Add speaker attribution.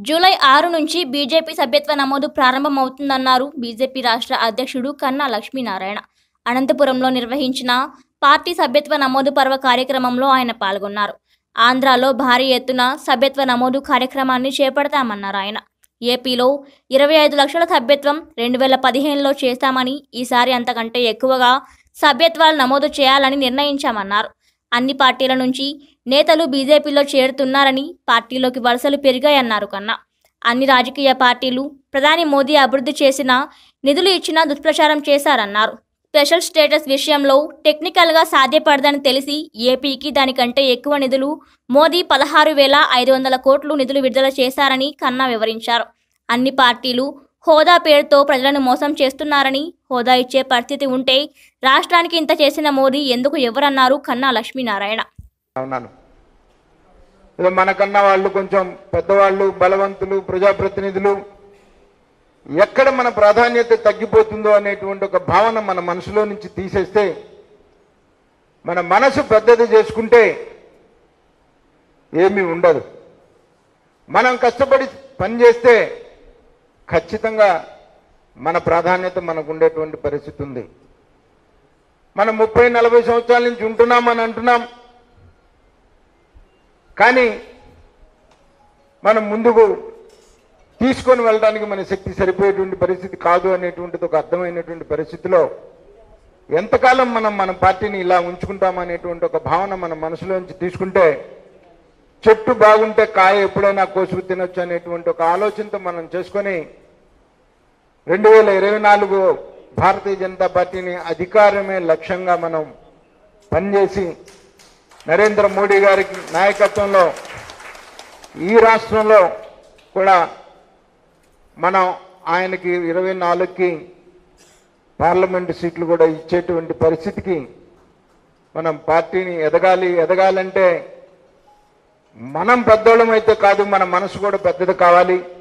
Speaker 1: July ఆరు నుంచి BJP సభ్యత్వ నమోదు ప్రారంభమవుతుందన్నారు బీజేపీ రాష్ట్ర అధ్యక్షుడు కన్నా లక్ష్మీనారాయణ అనంతపురంలో నిర్వహించిన పార్టీ సభ్యత్వ నమోదు పర్వ కార్యక్రమంలో ఆయన పాల్గొన్నారు ఆంధ్రాలో భారీ ఎత్తున సభ్యత్వ నమోదు కార్యక్రమాన్ని చేపడతామన్నారు ఆయన ఏపీలో ఇరవై ఐదు లక్షల సభ్యత్వం రెండు వేల పదిహేనులో చేస్తామని ఈసారి అంతకంటే ఎక్కువగా సభ్యత్వాలు నమోదు చేయాలని నిర్ణయించామన్నారు అన్ని పార్టీల నుంచి నేతలు బీజేపీలో చేరుతున్నారని పార్టీలోకి వలసలు పెరిగాయన్నారు కన్నా అన్ని రాజకీయ పార్టీలు ప్రధాని మోదీ అభివృద్ధి చేసిన నిధులు ఇచ్చినా దుష్ప్రచారం చేశారన్నారు స్పెషల్ స్టేటస్ విషయంలో టెక్నికల్గా సాధ్యపడదని తెలిసి ఏపీకి దానికంటే ఎక్కువ నిధులు మోదీ పదహారు వేల ఐదు వందల కోట్లు నిధులు విడుదల చేశారని కన్నా వివరించారు అన్ని పార్టీలు హోదా పేరుతో ప్రజలను మోసం చేస్తున్నారని హోదా ఇచ్చే పరిస్థితి ఉంటే రాష్ట్రానికి ఇంత చేసిన మోదీ ఎందుకు ఎవరన్నారు కన్నా లక్ష్మీనారాయణ
Speaker 2: ఉన్నాను ఏదో మనకన్నా వాళ్ళు కొంచెం పెద్దవాళ్ళు బలవంతులు ప్రజాప్రతినిధులు ఎక్కడ మన ప్రాధాన్యత తగ్గిపోతుందో అనేటువంటి ఒక భావన మన మనసులో నుంచి తీసేస్తే మన మనసు పెద్దది చేసుకుంటే ఏమీ ఉండదు మనం కష్టపడి పనిచేస్తే ఖచ్చితంగా మన ప్రాధాన్యత మనకు ఉండేటువంటి పరిస్థితి ఉంది మనం ముప్పై నలభై సంవత్సరాల నుంచి ఉంటున్నామని అంటున్నాం కానీ మనం ముందుకు తీసుకొని వెళ్ళడానికి మన శక్తి సరిపోయేటువంటి పరిస్థితి కాదు అనేటువంటిది ఒక అర్థమైనటువంటి పరిస్థితిలో ఎంతకాలం మనం మన పార్టీని ఇలా ఉంచుకుంటామనేటువంటి ఒక భావన మన మనసులోంచి తీసుకుంటే చెట్టు బాగుంటే కాయ ఎప్పుడైనా కోసుకు తినొచ్చు అనేటువంటి ఒక ఆలోచనతో మనం చేసుకొని రెండు వేల ఇరవై నాలుగు భారతీయ జనతా పార్టీని అధికారమే లక్ష్యంగా మనం పనిచేసి నరేంద్ర మోడీ గారికి నాయకత్వంలో ఈ రాష్ట్రంలో కూడా మనం ఆయనకి ఇరవై నాలుగుకి పార్లమెంటు సీట్లు కూడా ఇచ్చేటువంటి పరిస్థితికి మనం పార్టీని ఎదగాలి ఎదగాలంటే మనం పెద్దోళ్ళం అయితే కాదు మన మనసు కూడా పెద్దది కావాలి